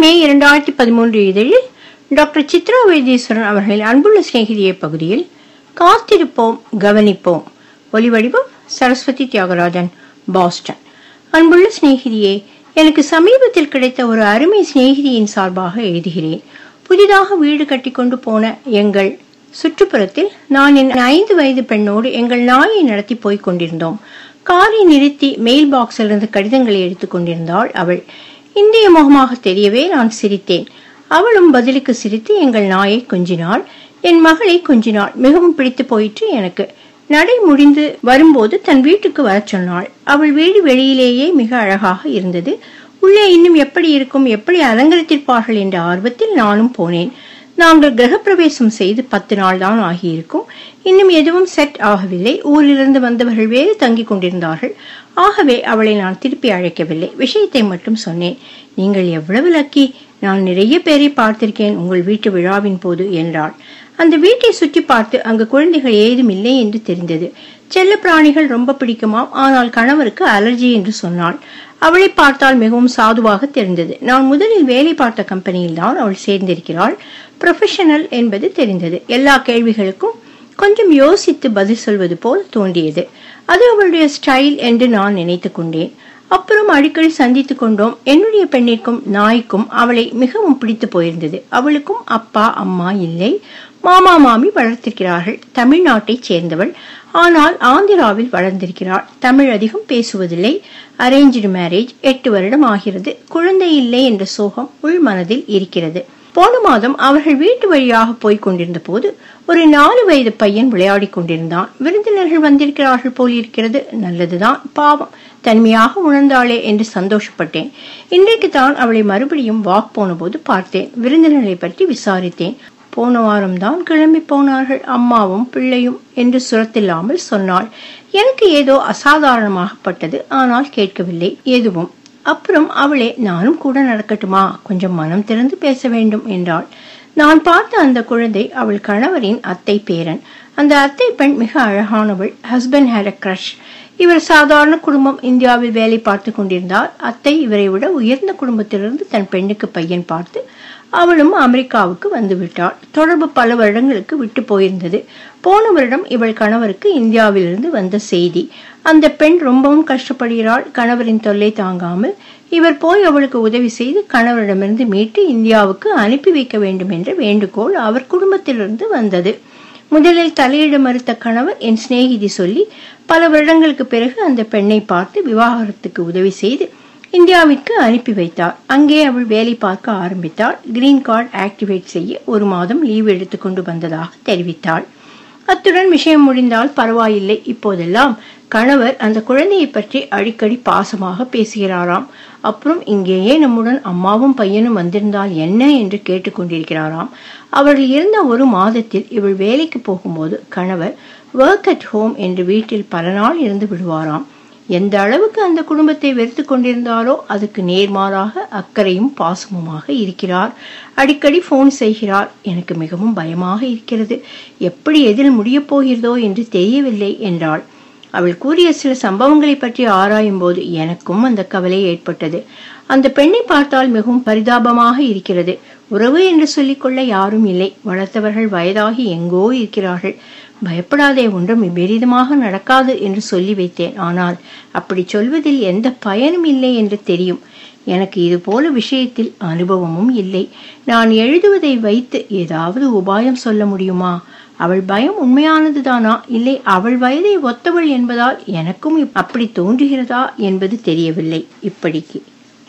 மே இரண்டாயிரத்தி பதிமூன்று இதழில் டாக்டர் சித்ரா வைத்தீஸ்வரன் அவர்களின் அன்புள்ள சிநேகிதியை பகுதியில் காத்திருப்போம் கவனிப்போம் ஒலிவடிவம் சரஸ்வதி தியாகராஜன் பாஸ்டன் அன்புள்ள சிநேகிதியே எனக்கு சமீபத்தில் கிடைத்த ஒரு அருமை சிநேகிதியின் சார்பாக எழுதுகிறேன் புதிதாக வீடு கட்டிக்கொண்டு போன எங்கள் சுற்றுப்புறத்தில் நான் என் ஐந்து வயது பெண்ணோடு எங்கள் நாயை நடத்தி போய்க் கொண்டிருந்தோம் காரை நிறுத்தி மெயில் பாக்ஸில் இருந்து கடிதங்களை எடுத்துக் கொண்டிருந்தாள் அவள் இந்திய முகமாக தெரியவே நான் சிரித்தேன் அவளும் பதிலுக்கு சிரித்து எங்கள் நாயை கொஞ்சினாள் என் மகளை கொஞ்சினாள் மிகவும் பிடித்து போயிற்று எனக்கு நடை முடிந்து வரும்போது தன் வீட்டுக்கு வரச் சொன்னாள் அவள் வீடு வெளியிலேயே மிக அழகாக இருந்தது உள்ளே இன்னும் எப்படி இருக்கும் எப்படி அலங்கரித்திருப்பார்கள் என்ற ஆர்வத்தில் நானும் போனேன் நாங்கள் கிரகப்பிரவேசம் செய்து பத்து நாள் தான் ஆகியிருக்கும் இன்னும் எதுவும் செட் ஆகவில்லை ஊரிலிருந்து வந்தவர்கள் வேறு தங்கிக் கொண்டிருந்தார்கள் ஆகவே அவளை நான் திருப்பி அழைக்கவில்லை விஷயத்தை மட்டும் சொன்னேன் நீங்கள் எவ்வளவு லக்கி நான் நிறைய பேரை பார்த்திருக்கேன் உங்கள் வீட்டு விழாவின் போது என்றாள் அந்த வீட்டை சுற்றி பார்த்து அங்கு குழந்தைகள் ஏதும் இல்லை என்று தெரிந்தது செல்ல பிராணிகள் ரொம்ப பிடிக்குமாம் ஆனால் கணவருக்கு அலர்ஜி என்று சொன்னாள் அவளை பார்த்தால் மிகவும் சாதுவாக தெரிந்தது நான் முதலில் வேலை பார்த்த கம்பெனியில் தான் அவள் சேர்ந்திருக்கிறாள் ப்ரொஃபஷனல் என்பது தெரிந்தது எல்லா கேள்விகளுக்கும் கொஞ்சம் யோசித்து பதில் சொல்வது போல் தோன்றியது அது அவளுடைய ஸ்டைல் என்று நான் நினைத்து கொண்டேன் அப்புறம் அடிக்கடி சந்தித்து கொண்டோம் என்னுடைய பெண்ணிற்கும் நாய்க்கும் அவளை மிகவும் பிடித்து போயிருந்தது அவளுக்கும் அப்பா அம்மா இல்லை மாமா மாமி வளர்த்திருக்கிறார்கள் தமிழ்நாட்டைச் சேர்ந்தவள் ஆனால் ஆந்திராவில் வளர்ந்திருக்கிறாள் தமிழ் அதிகம் பேசுவதில்லை அரேஞ்சு மேரேஜ் எட்டு வருடம் ஆகிறது குழந்தை இல்லை என்ற சோகம் உள் மனதில் இருக்கிறது போன மாதம் அவர்கள் வீட்டு வழியாக போய்க் கொண்டிருந்த போது ஒரு நாலு வயது பையன் விளையாடிக் கொண்டிருந்தான் விருந்தினர்கள் வந்திருக்கிறார்கள் போல் இருக்கிறது நல்லதுதான் பாவம் தனிமையாக உணர்ந்தாளே என்று சந்தோஷப்பட்டேன் இன்றைக்கு தான் அவளை மறுபடியும் வாக் போன போது பார்த்தேன் விருந்தினர்களை பற்றி விசாரித்தேன் போன வாரம் தான் கிளம்பி போனார்கள் அம்மாவும் பிள்ளையும் என்று சுரத்தில்லாமல் சொன்னாள் எனக்கு ஏதோ அசாதாரணமாகப்பட்டது ஆனால் கேட்கவில்லை எதுவும் அப்புறம் அவளே நானும் கூட நடக்கட்டுமா கொஞ்சம் மனம் திறந்து பேச வேண்டும் என்றாள் நான் பார்த்த அந்த குழந்தை அவள் கணவரின் அத்தை பேரன் அந்த அத்தை பெண் மிக அழகானவள் ஹஸ்பண்ட் ஹேட் அ கிரஷ் இவர் சாதாரண குடும்பம் இந்தியாவில் வேலை பார்த்து கொண்டிருந்தார் அத்தை இவரை விட உயர்ந்த குடும்பத்திலிருந்து தன் பெண்ணுக்கு பையன் பார்த்து அவளும் அமெரிக்காவுக்கு வந்து விட்டாள் தொடர்பு பல வருடங்களுக்கு விட்டு போயிருந்தது போன வருடம் இவள் கணவருக்கு இந்தியாவிலிருந்து வந்த செய்தி அந்த பெண் ரொம்பவும் கஷ்டப்படுகிறாள் கணவரின் தொல்லை தாங்காமல் இவர் போய் அவளுக்கு உதவி செய்து கணவரிடமிருந்து மீட்டு இந்தியாவுக்கு அனுப்பி வைக்க வேண்டும் என்ற வேண்டுகோள் அவர் குடும்பத்திலிருந்து வந்தது முதலில் தலையிட மறுத்த கணவர் என் சிநேகிதி சொல்லி பல வருடங்களுக்கு பிறகு அந்த பெண்ணை பார்த்து விவாகரத்துக்கு உதவி செய்து இந்தியாவிற்கு அனுப்பி வைத்தார் அங்கே அவள் வேலை பார்க்க ஆரம்பித்தாள் கிரீன் கார்டு ஆக்டிவேட் செய்ய ஒரு மாதம் லீவ் எடுத்துக்கொண்டு வந்ததாக தெரிவித்தாள் அத்துடன் விஷயம் முடிந்தால் பரவாயில்லை இப்போதெல்லாம் கணவர் அந்த குழந்தையை பற்றி அடிக்கடி பாசமாக பேசுகிறாராம் அப்புறம் இங்கேயே நம்முடன் அம்மாவும் பையனும் வந்திருந்தால் என்ன என்று கேட்டுக்கொண்டிருக்கிறாராம் அவர்கள் இருந்த ஒரு மாதத்தில் இவள் வேலைக்கு போகும்போது கணவர் ஒர்க் அட் ஹோம் என்று வீட்டில் பல நாள் இருந்து விடுவாராம் எந்த அளவுக்கு அந்த குடும்பத்தை வெறுத்து கொண்டிருந்தாரோ அதுக்கு நேர்மாறாக அக்கறையும் பாசமுமாக இருக்கிறார் அடிக்கடி போன் செய்கிறார் எனக்கு மிகவும் பயமாக இருக்கிறது எப்படி எதில் முடியப் போகிறதோ என்று தெரியவில்லை என்றாள் அவள் கூறிய சில சம்பவங்களை பற்றி ஆராயும் போது எனக்கும் அந்த கவலை ஏற்பட்டது அந்த பெண்ணை பார்த்தால் மிகவும் பரிதாபமாக இருக்கிறது உறவு என்று சொல்லிக்கொள்ள யாரும் இல்லை வளர்த்தவர்கள் வயதாகி எங்கோ இருக்கிறார்கள் பயப்படாதே ஒன்றும் விபரீதமாக நடக்காது என்று சொல்லி வைத்தேன் ஆனால் அப்படி சொல்வதில் எந்த பயனும் இல்லை என்று தெரியும் எனக்கு இது போல விஷயத்தில் அனுபவமும் இல்லை நான் எழுதுவதை வைத்து ஏதாவது உபாயம் சொல்ல முடியுமா அவள் பயம் உண்மையானதுதானா இல்லை அவள் வயதை ஒத்தவள் என்பதால் எனக்கும் அப்படி தோன்றுகிறதா என்பது தெரியவில்லை இப்படிக்கு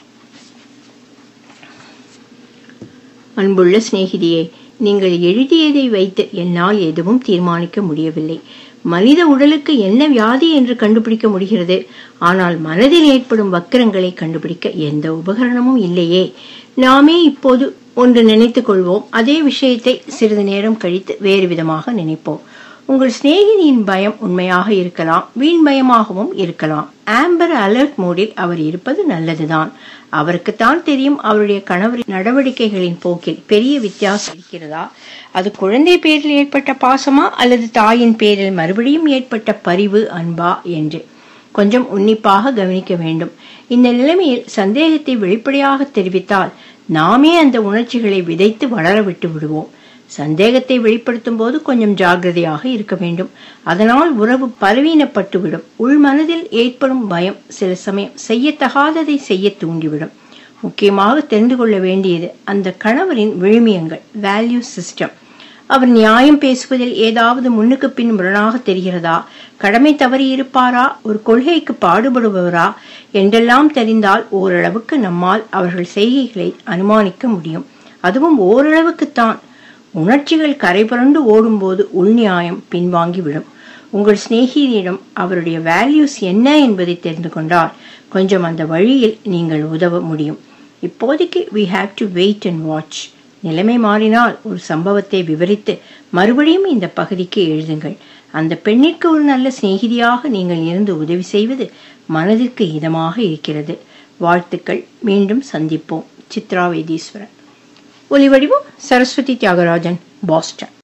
அன்புள்ள சிநேகிதியே நீங்கள் எழுதியதை வைத்து என்னால் எதுவும் தீர்மானிக்க முடியவில்லை மனித உடலுக்கு என்ன வியாதி என்று கண்டுபிடிக்க முடிகிறது ஆனால் மனதில் ஏற்படும் வக்கிரங்களை கண்டுபிடிக்க எந்த உபகரணமும் இல்லையே நாமே இப்போது ஒன்று நினைத்துக் கொள்வோம் அதே விஷயத்தை சிறிது நேரம் கழித்து வேறு விதமாக நினைப்போம் உங்கள் சிநேகிதியின் பயம் உண்மையாக இருக்கலாம் வீண் பயமாகவும் இருக்கலாம் ஆம்பர் அலர்ட் மோடில் அவர் இருப்பது நல்லதுதான் அவருக்குத்தான் தெரியும் அவருடைய கணவரின் நடவடிக்கைகளின் போக்கில் பெரிய வித்தியாசம் இருக்கிறதா அது குழந்தை பேரில் ஏற்பட்ட பாசமா அல்லது தாயின் பேரில் மறுபடியும் ஏற்பட்ட பரிவு அன்பா என்று கொஞ்சம் உன்னிப்பாக கவனிக்க வேண்டும் இந்த நிலைமையில் சந்தேகத்தை வெளிப்படையாக தெரிவித்தால் நாமே அந்த உணர்ச்சிகளை விதைத்து வளர விட்டு விடுவோம் சந்தேகத்தை வெளிப்படுத்தும் போது கொஞ்சம் ஜாகிரதையாக இருக்க வேண்டும் அதனால் உறவு பலவீனப்பட்டுவிடும் உள்மனதில் ஏற்படும் பயம் சில சமயம் செய்யத்தகாததை செய்ய தூண்டிவிடும் முக்கியமாக தெரிந்து கொள்ள வேண்டியது அந்த கணவரின் விழுமியங்கள் வேல்யூ சிஸ்டம் அவர் நியாயம் பேசுவதில் ஏதாவது முன்னுக்கு பின் முரணாக தெரிகிறதா கடமை தவறி இருப்பாரா ஒரு கொள்கைக்கு பாடுபடுபவரா என்றெல்லாம் தெரிந்தால் ஓரளவுக்கு நம்மால் அவர்கள் செய்கைகளை அனுமானிக்க முடியும் அதுவும் ஓரளவுக்குத்தான் உணர்ச்சிகள் கரைபுரண்டு ஓடும்போது உள்நியாயம் பின்வாங்கிவிடும் உங்கள் சிநேகிதியிடம் அவருடைய வேல்யூஸ் என்ன என்பதை தெரிந்து கொண்டால் கொஞ்சம் அந்த வழியில் நீங்கள் உதவ முடியும் இப்போதைக்கு we have to wait and watch நிலைமை மாறினால் ஒரு சம்பவத்தை விவரித்து மறுபடியும் இந்த பகுதிக்கு எழுதுங்கள் அந்த பெண்ணிற்கு ஒரு நல்ல சிநேகிதியாக நீங்கள் இருந்து உதவி செய்வது மனதிற்கு இதமாக இருக்கிறது வாழ்த்துக்கள் மீண்டும் சந்திப்போம் சித்ரா வைத்தீஸ்வரன் ஒலிவடிவம் சரஸ்வதி தியாகராஜன் பாஸ்டன்